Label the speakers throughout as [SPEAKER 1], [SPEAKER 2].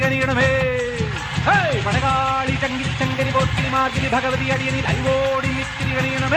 [SPEAKER 1] കണിയണമേ ഹേ, പടകാളി ചങ്കി ചങ്കരി പോറ്റി മാതിരി ഭഗവതി അടിയനിൽ അരിവോടി നിത്തിരി കണിയണമേ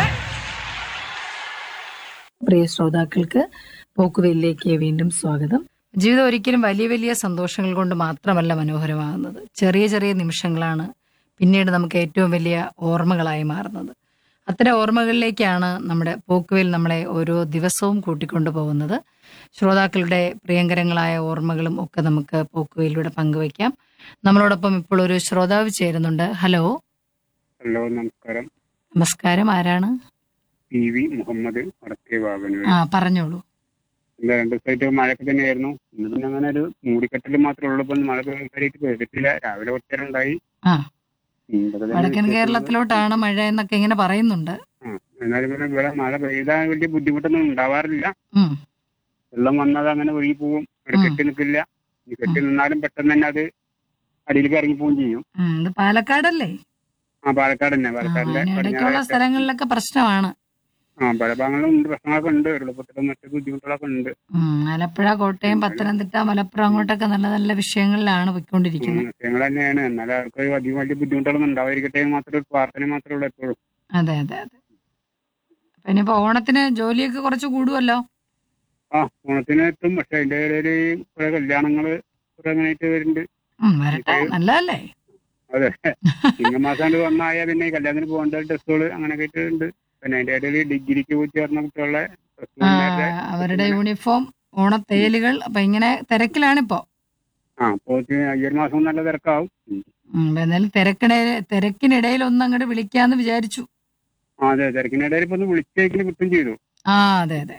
[SPEAKER 2] പ്രിയ ശ്രോതാക്കൾക്ക് പോക്കുവെല്ലിലേക്ക് വീണ്ടും സ്വാഗതം ജീവിതം ഒരിക്കലും വലിയ വലിയ സന്തോഷങ്ങൾ കൊണ്ട് മാത്രമല്ല മനോഹരമാകുന്നത് ചെറിയ ചെറിയ നിമിഷങ്ങളാണ് പിന്നീട് നമുക്ക് ഏറ്റവും വലിയ ഓർമ്മകളായി മാറുന്നത് അത്തരം ഓർമ്മകളിലേക്കാണ് നമ്മുടെ പോക്കുവേൽ നമ്മളെ ഓരോ ദിവസവും കൂട്ടിക്കൊണ്ടു പോകുന്നത് ശ്രോതാക്കളുടെ പ്രിയങ്കരങ്ങളായ ഓർമ്മകളും ഒക്കെ നമുക്ക് പോക്കുവേലിലൂടെ പങ്കുവയ്ക്കാം നമ്മളോടൊപ്പം ഇപ്പോൾ ഒരു ശ്രോതാവ് ചേരുന്നുണ്ട് ഹലോ
[SPEAKER 3] ഹലോ നമസ്കാരം
[SPEAKER 2] നമസ്കാരം ആരാണ്
[SPEAKER 3] പി വി മുഹമ്മദ് വടക്കേ വാവനൂർ
[SPEAKER 2] ആ പറഞ്ഞോളൂ
[SPEAKER 3] എന്താ രണ്ട് ദിവസമായിട്ട് മഴയൊക്കെ തന്നെയായിരുന്നു ഇന്ന് പിന്നെ അങ്ങനെ ഒരു മൂടിക്കെട്ടൽ മാത്രമേ ഉള്ളൂ ഇപ്പൊ മഴ കാര്യമായിട്ട് പെയ്തിട്ടില്ല രാവിലെ കുറച്ചേരം ഉണ്ടായി
[SPEAKER 2] ആ
[SPEAKER 3] ഉം, ഇതൊക്കെ തന്നെ
[SPEAKER 2] വടക്കൻ
[SPEAKER 3] വിശേഷങ്ങൾ.
[SPEAKER 2] കേരളത്തിലോട്ടാണ് മഴ എന്നൊക്കെ ഇങ്ങനെ പറയുന്നുണ്ട്
[SPEAKER 3] ആ, എന്നാലും പിന്നെ ഇവിടെ മഴ പെയ്താൽ വലിയ ബുദ്ധിമുട്ടൊന്നും ഉണ്ടാവാറില്ല
[SPEAKER 2] ഉം
[SPEAKER 3] വെള്ളം വന്നത് അങ്ങനെ ഒഴുകി പോവും ഇവിടെ
[SPEAKER 2] ഉം.
[SPEAKER 3] കെട്ടി നിൽക്കില്ല ഈ കെട്ടി നിന്നാലും പെട്ടെന്ന് തന്നെ അത് അടിയിലേക്ക് ഇറങ്ങി പോവുകയും ചെയ്യും
[SPEAKER 2] ഉം, ഇത് പാലക്കാടല്ലേ
[SPEAKER 3] ആ പാലക്കാട് തന്നെ
[SPEAKER 2] ആ,
[SPEAKER 3] പാലക്കാടിന്റെ
[SPEAKER 2] അതിന് ഇടയ്ക്കുള്ള
[SPEAKER 3] പടിഞ്ഞാറേ
[SPEAKER 2] സ്ഥലങ്ങളിലൊക്കെ പ്രശ്നമാണ്
[SPEAKER 3] ആ പല ഭാഗങ്ങളിലും ഉണ്ട് പ്രശ്നങ്ങളൊക്കെ ഉണ്ട് വെള്ളപ്പൊക്കത്തിലും മറ്റു ബുദ്ധിമുട്ടുകളൊക്കെ ഉണ്ട്
[SPEAKER 2] ഉം, ആലപ്പുഴ കോട്ടയം പത്തനംതിട്ട മലപ്പുറം അങ്ങോട്ടൊക്കെ നല്ല നല്ല വിഷയങ്ങളിലാണ് പോയിക്കൊണ്ടിരിക്കുന്നത്
[SPEAKER 3] വിഷയങ്ങൾ തന്നെയാണ് എന്നാൽ അവർക്ക് അധികം വലിയ ബുദ്ധിമുട്ടുകളൊന്നും ഉണ്ടാവാതിരിക്കട്ടെ എന്ന് മാത്രം ഒരു പ്രാർത്ഥന മാത്രമേ ഉള്ളൂ എപ്പോഴും
[SPEAKER 2] അതെ അതെ അതെ അപ്പൊ ഇനിയിപ്പോ ഓണത്തിന് ജോലിയൊക്കെ കുറച്ച് കൂടുമല്ലോ
[SPEAKER 3] ആ ഓണത്തിന് എത്തും പക്ഷെ അതിന്റെ ഇടയിൽ കുറെ കല്യാണങ്ങള് കുറെ അങ്ങനെയായിട്ട് വരുന്നുണ്ട്
[SPEAKER 2] ഉം, വരട്ടെ നല്ലതല്ലേ
[SPEAKER 3] അതെ ചിങ്ങമാസം വന്നായ പിന്നെ ഈ കല്യാണത്തിന് പോകേണ്ട ഡ്രസ്സുകൾ അങ്ങനെയൊക്കെ ആയിട്ട് ഉണ്ട് പിന്നെ അതിന്റെ ഇടയിൽ ഡിഗ്രിക്ക് പോയി ചേർന്ന കുട്ടികളുടെ dress
[SPEAKER 2] ആ,
[SPEAKER 3] ഉം
[SPEAKER 2] അവരുടെ യൂണിഫോം ഓണത്തേലുകൾ അപ്പൊ ഇങ്ങനെ തിരക്കിലാണിപ്പോ
[SPEAKER 3] ആ അപ്പോ ഈ ഒരു മാസം നല്ല തിരക്കാവും ഉം.
[SPEAKER 2] ഉം, എന്നാലും തിരക്കിടെ തിരക്കിനിടയിൽ ഒന്ന് അങ്ങോട്ട് വിളിക്കാന്ന് വിചാരിച്ചു
[SPEAKER 3] ആ അതെ തിരക്കിനിടയിൽ ഇപ്പൊ ഒന്ന് വിളിച്ചേക്കിന് കിട്ടും ചെയ്തു
[SPEAKER 2] ആ അതെ അതെ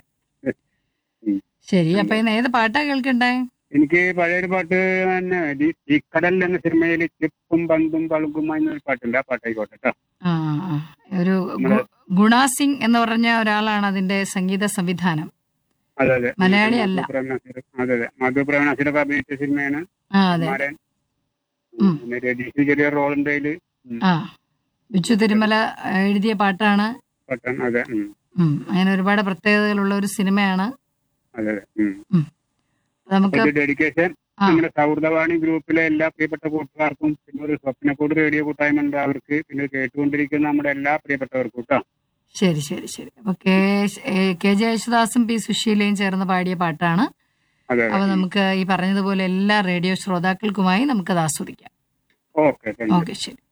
[SPEAKER 3] ഉം.
[SPEAKER 2] ശരി അപ്പൊ ഇന്ന് ഏത് പാട്ടാ കേൾക്കണ്ടേ
[SPEAKER 3] എനിക്ക് പഴയൊരു പാട്ട് തന്നെ ഈ- ഈ കടൽ എന്ന സിനിമയിൽ ചെപ്പും പന്തും പളുങ്കും എന്നൊരു പാട്ടുണ്ട് ആ പാട്ടായിക്കോട്ടെ കേട്ടോ
[SPEAKER 2] ആ ആ. ഒരു ഗു- ഗുണ സിംഗ് എന്ന് പറഞ്ഞ ഒരാളാണ് അതിന്റെ സംഗീത സംവിധാനം
[SPEAKER 3] അതെ അതെ
[SPEAKER 2] മലയാളി അല്ല.
[SPEAKER 3] മധു പ്രേംനസീർ- അതെ അതെ മധു പ്രേമനാസിലൊക്കെ അഭിനയിച്ച സിനിമയാണ്
[SPEAKER 2] ആ അതെ
[SPEAKER 3] കുമാരൻ
[SPEAKER 2] ഉം.
[SPEAKER 3] പിന്നെ രതീഷ് ചെറിയ റോൾ ഉണ്ട് അതില്
[SPEAKER 2] ആ ബിച്ചു തിരുമല ആ, എഴുതിയ പാട്ടാണ്
[SPEAKER 3] പട്ടൻ അതെ ഉം.
[SPEAKER 2] ഉം, അങ്ങനെ ഒരുപാട് പ്രത്യേകതകളുള്ള ഒരു സിനിമയാണ്
[SPEAKER 3] അതെ അതെ ഉം.
[SPEAKER 2] നമുക്ക്
[SPEAKER 3] ഒരു ഡെഡിക്കേഷൻ
[SPEAKER 2] ആ.
[SPEAKER 3] നമ്മുടെ സൗഹൃദവാണി ഗ്രൂപ്പിലെ എല്ലാ പ്രിയപ്പെട്ട കൂട്ടുകാർക്കും പിന്നെ ഒരു സ്വപ്നക്കൂട് റേഡിയോ കൂട്ടായ്മ ഉണ്ട് അവർക്ക് പിന്നെ കേട്ടുകൊണ്ടിരിക്കുന്ന നമ്മുടെ എല്ലാ പ്രിയപ്പെട്ടവർക്കും കേട്ടോ
[SPEAKER 2] ശരി ശരി ശരി അപ്പൊ കെ ഏ, കെ ജെ യേശുദാസും പി സുശീലയും ചേർന്ന് പാടിയ പാട്ടാണ്
[SPEAKER 3] അതെ
[SPEAKER 2] അപ്പൊ
[SPEAKER 3] അതെ
[SPEAKER 2] നമുക്ക് ഈ പറഞ്ഞതുപോലെ എല്ലാ റേഡിയോ ശ്രോതാക്കൾക്കുമായി നമുക്കത് ആസ്വദിക്കാം
[SPEAKER 3] ഓക്കെ താങ്ക് യു
[SPEAKER 2] ഓക്കെ ശരി